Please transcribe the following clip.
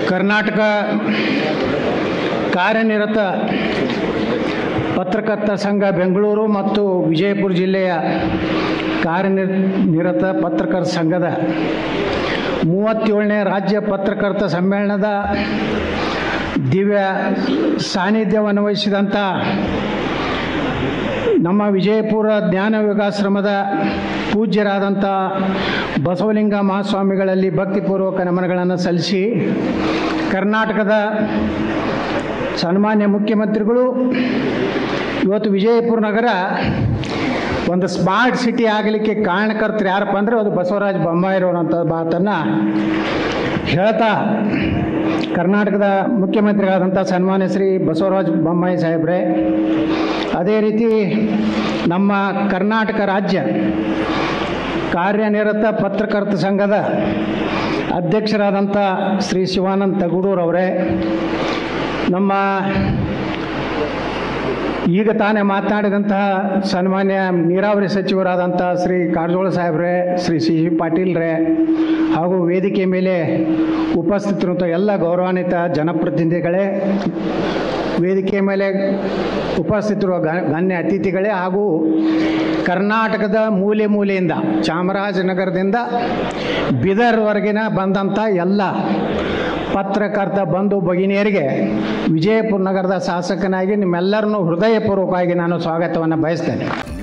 ಕರ್ನಾಟಕ ಕಾರ್ಯನಿರತ ಪತ್ರಕರ್ತ ಸಂಘ ಬೆಂಗಳೂರು ಮತ್ತು ವಿಜಯಪುರ ಜಿಲ್ಲೆಯ ಕಾರ್ಯನಿರ್ ನಿರತ ಪತ್ರಕರ್ತ ಸಂಘದ ಮೂವತ್ತೇಳನೇ ರಾಜ್ಯ ಪತ್ರಕರ್ತ ಸಮ್ಮೇಳನದ ದಿವ್ಯ ಸಾನ್ನಿಧ್ಯವನ್ನು ವಹಿಸಿದಂಥ ನಮ್ಮ ವಿಜಯಪುರ ಜ್ಞಾನ ಯೋಗಾಶ್ರಮದ ಪೂಜ್ಯರಾದಂಥ ಬಸವಲಿಂಗ ಮಹಾಸ್ವಾಮಿಗಳಲ್ಲಿ ಭಕ್ತಿಪೂರ್ವಕ ನಮನಗಳನ್ನು ಸಲ್ಲಿಸಿ ಕರ್ನಾಟಕದ ಸನ್ಮಾನ್ಯ ಮುಖ್ಯಮಂತ್ರಿಗಳು ಇವತ್ತು ವಿಜಯಪುರ ನಗರ ಒಂದು ಸ್ಮಾರ್ಟ್ ಸಿಟಿ ಆಗಲಿಕ್ಕೆ ಕಾರಣಕರ್ತರು ಯಾರಪ್ಪ ಅಂದರೆ ಅದು ಬಸವರಾಜ ಬೊಮ್ಮಾಯಿರವರು ಅಂತ ಮಾತನ್ನು ಹೇಳ್ತಾ ಕರ್ನಾಟಕದ ಮುಖ್ಯಮಂತ್ರಿಗಳಾದಂಥ ಸನ್ಮಾನ್ಯ ಶ್ರೀ ಬಸವರಾಜ ಬೊಮ್ಮಾಯಿ ಸಾಹೇಬ್ರೆ ಅದೇ ರೀತಿ ನಮ್ಮ ಕರ್ನಾಟಕ ರಾಜ್ಯ ಕಾರ್ಯನಿರತ ಪತ್ರಕರ್ತ ಸಂಘದ ಅಧ್ಯಕ್ಷರಾದಂಥ ಶ್ರೀ ಶಿವಾನಂದ ತಗಡೂರವರೇ ನಮ್ಮ ಈಗ ತಾನೇ ಮಾತನಾಡಿದಂತಹ ಸನ್ಮಾನ್ಯ ನೀರಾವರಿ ಸಚಿವರಾದಂಥ ಶ್ರೀ ಕಾರಜೋಳ ಸಾಹೇಬ್ರೆ ಶ್ರೀ ಸಿ ಜಿ ಪಾಟೀಲ್ರೇ ಹಾಗೂ ವೇದಿಕೆ ಮೇಲೆ ಉಪಸ್ಥಿತರಂಥ ಎಲ್ಲ ಗೌರವಾನ್ವಿತ ಜನಪ್ರತಿನಿಧಿಗಳೇ ವೇದಿಕೆ ಮೇಲೆ ಉಪಸ್ಥಿತರು ಗ- ಗಣ್ಯ ಅತಿಥಿಗಳೇ ಹಾಗೂ ಕರ್ನಾಟಕದ ಮೂಲೆ ಮೂಲೆಯಿಂದ ಚಾಮರಾಜನಗರದಿಂದ ಬೀದರ್ವರೆಗಿನ ಬಂದಂಥ ಎಲ್ಲ ಪತ್ರಕರ್ತ ಬಂಧು ಭಗಿನಿಯರಿಗೆ ವಿಜಯಪುರ ನಗರದ ಶಾಸಕನಾಗಿ ನಿಮ್ಮೆಲ್ಲರನ್ನೂ ಹೃದಯಪೂರ್ವಕವಾಗಿ ನಾನು ಸ್ವಾಗತವನ್ನು ಬಯಸ್ತೇನೆ